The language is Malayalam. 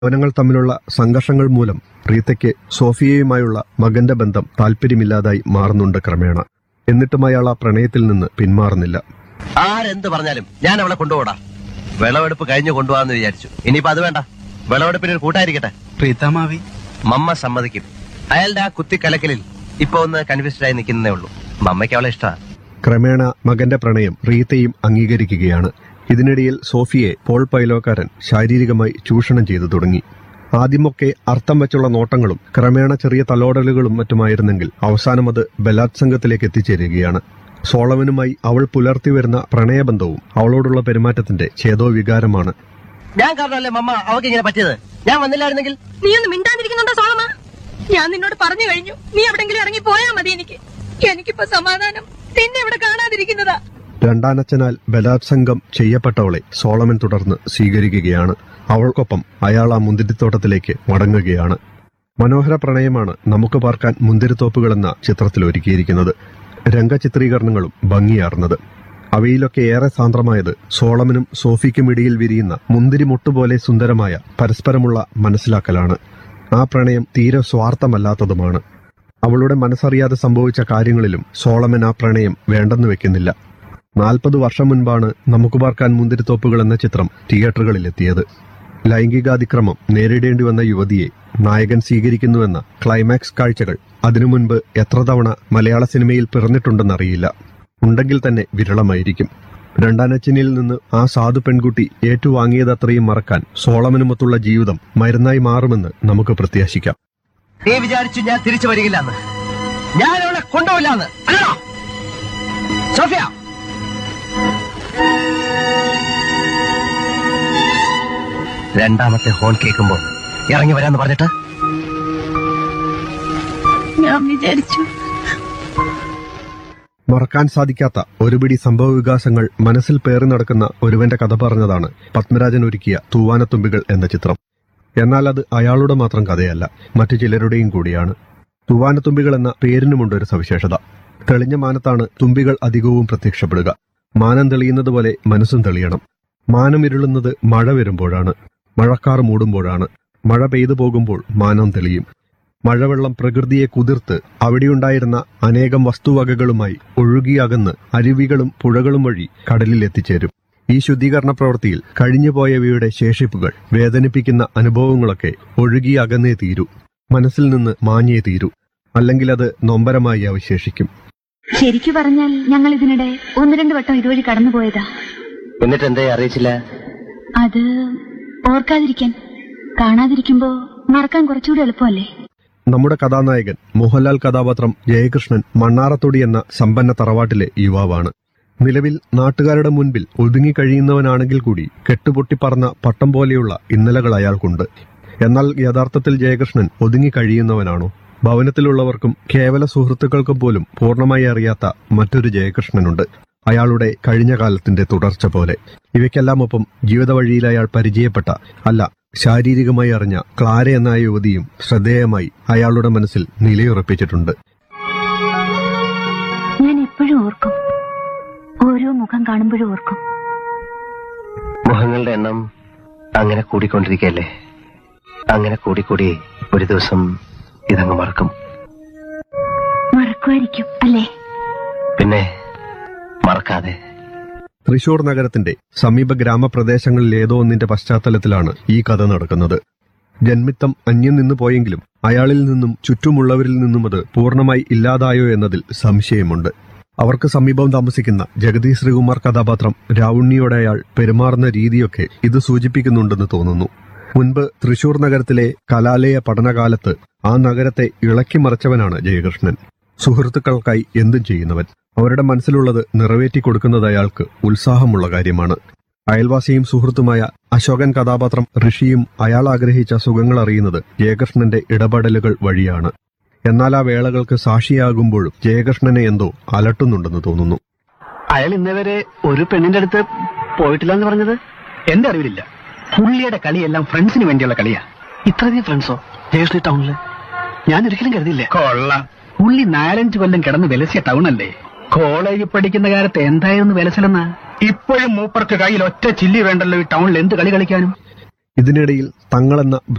യൗവനങ്ങൾ തമ്മിലുള്ള സംഘർഷങ്ങൾ മൂലം റീത്തയ്ക്ക് സോഫിയയുമായുള്ള മകന്റെ ബന്ധം താല്പര്യമില്ലാതായി മാറുന്നുണ്ട് ക്രമേണ എന്നിട്ടും അയാൾ ആ പ്രണയത്തിൽ നിന്ന് പിന്മാറുന്നില്ല ആരെന്ത് പറഞ്ഞാലും ഞാൻ അവളെ കൊണ്ടുപോടാ വിളവെടുപ്പ് കഴിഞ്ഞു കൊണ്ടുപോകാന്ന് വിചാരിച്ചു ഇനിയിപ്പോ അത് വേണ്ട വിളവെടുപ്പിന് ഒരു കൂട്ടായിരിക്കട്ടെ പ്രീതമാവി മമ്മ സമ്മതിക്കും അയാളുടെ ആ കുത്തിക്കലക്കലിൽ ഇപ്പൊ ഒന്ന് കൺഫ്യൂസ്ഡ് ആയി നിൽക്കുന്നേ ഉള്ളൂ മമ്മയ്ക്ക് അവളെ ഇഷ്ടമാണ് ക്രമേണ മകന്റെ പ്രണയം റീത്തയും അംഗീകരിക്കുകയാണ് ഇതിനിടയിൽ സോഫിയെ പോൾ പൈലോക്കാരൻ ശാരീരികമായി ചൂഷണം ചെയ്തു തുടങ്ങി ആദ്യമൊക്കെ അർത്ഥം വെച്ചുള്ള നോട്ടങ്ങളും ക്രമേണ ചെറിയ തലോടലുകളും മറ്റുമായിരുന്നെങ്കിൽ അവസാനം അത് ബലാത്സംഗത്തിലേക്ക് എത്തിച്ചേരുകയാണ് സോളവനുമായി അവൾ പുലർത്തി വരുന്ന പ്രണയബന്ധവും അവളോടുള്ള പെരുമാറ്റത്തിന്റെ ഛേദോ വികാരമാണ് ഞാൻ കാരണമല്ലേ മമ്മ അവൾക്ക് ഇങ്ങനെ പറ്റിയത് ഞാൻ വന്നില്ലായിരുന്നെങ്കിൽ നീ ഒന്ന് മിണ്ടാതിരിക്കുന്നുണ്ടോ സോളമ ഞാൻ നിന്നോട് പറഞ്ഞു കഴിഞ്ഞു നീ എവിടെങ്കിലും ഇറങ്ങി പോയാ മതി എനിക്ക് എനിക്കിപ്പോ സമാധാനം നിന്നെ ഇവിടെ കാണാതിരിക്കുന്നതാ രണ്ടാനച്ഛനാൽ ബലാത്സംഗം ചെയ്യപ്പെട്ടവളെ സോളമൻ തുടർന്ന് സ്വീകരിക്കുകയാണ് അവൾക്കൊപ്പം അയാൾ ആ മുന്തിരിത്തോട്ടത്തിലേക്ക് മടങ്ങുകയാണ് മനോഹര പ്രണയമാണ് നമുക്ക് പാർക്കാൻ മുന്തിരിത്തോപ്പുകൾ എന്ന ചിത്രത്തിൽ ഒരുക്കിയിരിക്കുന്നത് രംഗചിത്രീകരണങ്ങളും ഭംഗിയാർന്നത് അവയിലൊക്കെ ഏറെ സാന്ദ്രമായത് സോളമനും സോഫിക്കും ഇടയിൽ വിരിയുന്ന മുന്തിരി മുട്ടുപോലെ സുന്ദരമായ പരസ്പരമുള്ള മനസ്സിലാക്കലാണ് ആ പ്രണയം തീരെ സ്വാർത്ഥമല്ലാത്തതുമാണ് അവളുടെ മനസ്സറിയാതെ സംഭവിച്ച കാര്യങ്ങളിലും സോളമൻ ആ പ്രണയം വേണ്ടെന്ന് വെക്കുന്നില്ല നാൽപ്പത് വർഷം മുൻപാണ് നമുക്ക് പാർക്കാൻ മുന്തിരിത്തോപ്പുകൾ എന്ന ചിത്രം തിയേറ്ററുകളിലെത്തിയത് ലൈംഗികാതിക്രമം നേരിടേണ്ടി വന്ന യുവതിയെ നായകൻ സ്വീകരിക്കുന്നുവെന്ന ക്ലൈമാക്സ് കാഴ്ചകൾ അതിനു മുൻപ് എത്ര തവണ മലയാള സിനിമയിൽ പിറന്നിട്ടുണ്ടെന്നറിയില്ല ഉണ്ടെങ്കിൽ തന്നെ വിരളമായിരിക്കും രണ്ടാനച്ചനിൽ നിന്ന് ആ സാധു പെൺകുട്ടി ഏറ്റുവാങ്ങിയതത്രയും മറക്കാൻ സോളമനുമൊത്തുള്ള ജീവിതം മരുന്നായി മാറുമെന്ന് നമുക്ക് പ്രത്യാശിക്കാം നീ വിചാരിച്ചു ഞാൻ തിരിച്ചു വരികില്ലെന്ന് ഞാൻ അവളെ കൊണ്ടുപോയില്ലാന്ന് അല്ലടാ സോഫിയ രണ്ടാമത്തെ ഹോൺ കേൾക്കുമ്പോ ഇറങ്ങി വരാന്ന് പറഞ്ഞിട്ട് ഞാൻ വിചാരിച്ചു മറക്കാൻ സാധിക്കാത്ത ഒരുപിടി സംഭവ വികാസങ്ങൾ മനസ്സിൽ പേറി നടക്കുന്ന ഒരുവന്റെ കഥ പറഞ്ഞതാണ് പത്മരാജൻ ഒരുക്കിയ തൂവാനത്തുമ്പികൾ എന്ന ചിത്രം എന്നാൽ അത് അയാളുടെ മാത്രം കഥയല്ല മറ്റു ചിലരുടെയും കൂടിയാണ് തൂവാനത്തുമ്പികൾ എന്ന പേരിനുമുണ്ട് ഒരു സവിശേഷത തെളിഞ്ഞ മാനത്താണ് തുമ്പികൾ അധികവും പ്രത്യക്ഷപ്പെടുക മാനം തെളിയുന്നത് പോലെ മനസ്സും തെളിയണം മാനം ഇരുളുന്നത് മഴ വരുമ്പോഴാണ് മഴക്കാർ മൂടുമ്പോഴാണ് മഴ പെയ്തു പോകുമ്പോൾ മാനം തെളിയും മഴവെള്ളം പ്രകൃതിയെ കുതിർത്ത് അവിടെയുണ്ടായിരുന്ന അനേകം വസ്തുവകകളുമായി ഒഴുകിയകന്ന് അരുവികളും പുഴകളും വഴി കടലിൽ എത്തിച്ചേരും ഈ ശുദ്ധീകരണ പ്രവൃത്തിയിൽ കഴിഞ്ഞുപോയവയുടെ ശേഷിപ്പുകൾ വേദനിപ്പിക്കുന്ന അനുഭവങ്ങളൊക്കെ ഒഴുകി അകന്നേ തീരൂ മനസ്സിൽ നിന്ന് മാഞ്ഞേ തീരൂ അല്ലെങ്കിൽ അത് നൊമ്പരമായി അവശേഷിക്കും ശരിക്കു പറഞ്ഞാൽ ഞങ്ങൾ ഇതിനിടെ ഒന്ന് രണ്ട് വട്ടം ഇതുവഴി കടന്നുപോയതാ എന്നിട്ട് എന്തേ അറിയിച്ചില്ല അത് ഓർക്കാതിരിക്കാൻ കാണാതിരിക്കുമ്പോ മറക്കാൻ കുറച്ചുകൂടി എളുപ്പമല്ലേ നമ്മുടെ കഥാനായകൻ മോഹൻലാൽ കഥാപാത്രം ജയകൃഷ്ണൻ മണ്ണാറത്തൊടി എന്ന സമ്പന്ന തറവാട്ടിലെ യുവാവാണ് നിലവിൽ നാട്ടുകാരുടെ മുൻപിൽ ഒതുങ്ങിക്കഴിയുന്നവനാണെങ്കിൽ കൂടി കെട്ടുപൊട്ടിപ്പറന്ന പട്ടം പോലെയുള്ള ഇന്നലകൾ അയാൾക്കുണ്ട് എന്നാൽ യഥാർത്ഥത്തിൽ ജയകൃഷ്ണൻ ഒതുങ്ങിക്കഴിയുന്നവനാണോ ഭവനത്തിലുള്ളവർക്കും കേവല സുഹൃത്തുക്കൾക്കും പോലും പൂർണ്ണമായി അറിയാത്ത മറ്റൊരു ജയകൃഷ്ണനുണ്ട് അയാളുടെ കഴിഞ്ഞ കാലത്തിന്റെ തുടർച്ച പോലെ ഇവയ്ക്കെല്ലാമൊപ്പം ജീവിത വഴിയിൽ അയാൾ പരിചയപ്പെട്ട അല്ല ശാരീരികമായി അറിഞ്ഞ ക്ലാര എന്ന ആ യുവതിയും ശ്രദ്ധേയമായി അയാളുടെ മനസ്സിൽ നിലയുറപ്പിച്ചിട്ടുണ്ട് ഞാൻ എപ്പോഴും ഓർക്കും ഓരോ മുഖം കാണുമ്പോഴും ഓർക്കും മുഖങ്ങളുടെ എണ്ണം അങ്ങനെ കൂടിക്കൊണ്ടിരിക്കല്ലേ അങ്ങനെ കൂടിക്കൂടി ഒരു ദിവസം ഇതങ്ങ് മറക്കും മറക്കുമായിരിക്കും അല്ലേ പിന്നെ മറക്കാതെ തൃശൂർ നഗരത്തിന്റെ സമീപ ഗ്രാമപ്രദേശങ്ങളിൽ ഏതോ ഒന്നിന്റെ പശ്ചാത്തലത്തിലാണ് ഈ കഥ നടക്കുന്നത് ജന്മിത്തം അന്യം നിന്നു പോയെങ്കിലും അയാളിൽ നിന്നും ചുറ്റുമുള്ളവരിൽ നിന്നും അത് പൂർണ്ണമായി ഇല്ലാതായോ എന്നതിൽ സംശയമുണ്ട് അവർക്ക് സമീപം താമസിക്കുന്ന ജഗദീഷ് ശ്രീകുമാർ കഥാപാത്രം രാവുണ്ണിയോടെ അയാൾ പെരുമാറുന്ന രീതിയൊക്കെ ഇത് സൂചിപ്പിക്കുന്നുണ്ടെന്ന് തോന്നുന്നു മുൻപ് തൃശൂർ നഗരത്തിലെ കലാലയ പഠനകാലത്ത് ആ നഗരത്തെ ഇളക്കി മറിച്ചവനാണ് ജയകൃഷ്ണൻ സുഹൃത്തുക്കൾക്കായി എന്തും ചെയ്യുന്നവൻ അവരുടെ മനസ്സിലുള്ളത് നിറവേറ്റി കൊടുക്കുന്നത് അയാൾക്ക് ഉത്സാഹമുള്ള കാര്യമാണ് അയൽവാസിയും സുഹൃത്തുമായ അശോകൻ കഥാപാത്രം ഋഷിയും അയാൾ ആഗ്രഹിച്ച സുഖങ്ങൾ അറിയുന്നത് ജയകൃഷ്ണന്റെ ഇടപെടലുകൾ വഴിയാണ് എന്നാൽ ആ വേളകൾക്ക് സാക്ഷിയാകുമ്പോഴും ജയകൃഷ്ണനെ എന്തോ അലട്ടുന്നുണ്ടെന്ന് തോന്നുന്നു അയാൾ ഇന്നേവരെ ഒരു പെണ്ണിന്റെ അടുത്ത് പോയിട്ടില്ല എന്ന് പറഞ്ഞത് എന്റെ അറിവിലില്ല പുള്ളിയുടെ കളിയെല്ലാം ഫ്രണ്ട്സിന് വേണ്ടിയുള്ള കളിയാ ഇത്രയധികം ഫ്രണ്ട്സോ ജയശ്രീ ടൗണില് ഞാൻ ഒരിക്കലും കരുതിയില്ല കൊള്ളാം പുള്ളി നാലഞ്ച് കൊല്ലം കിടന്ന് വിലസിയ ടൗൺ അല്ലേ കോളേജിൽ പഠിക്കുന്ന കാലത്ത് എന്തായിരുന്നു വിലസലെന്നാ ഇപ്പോഴും മൂപ്പർക്ക് കയ്യിൽ ഒറ്റ ചില്ലി വേണ്ടല്ലോ ഈ ടൗണിൽ എന്ത് കളി കളിക്കാനും ഇതിനിടയിൽ തങ്ങളെന്ന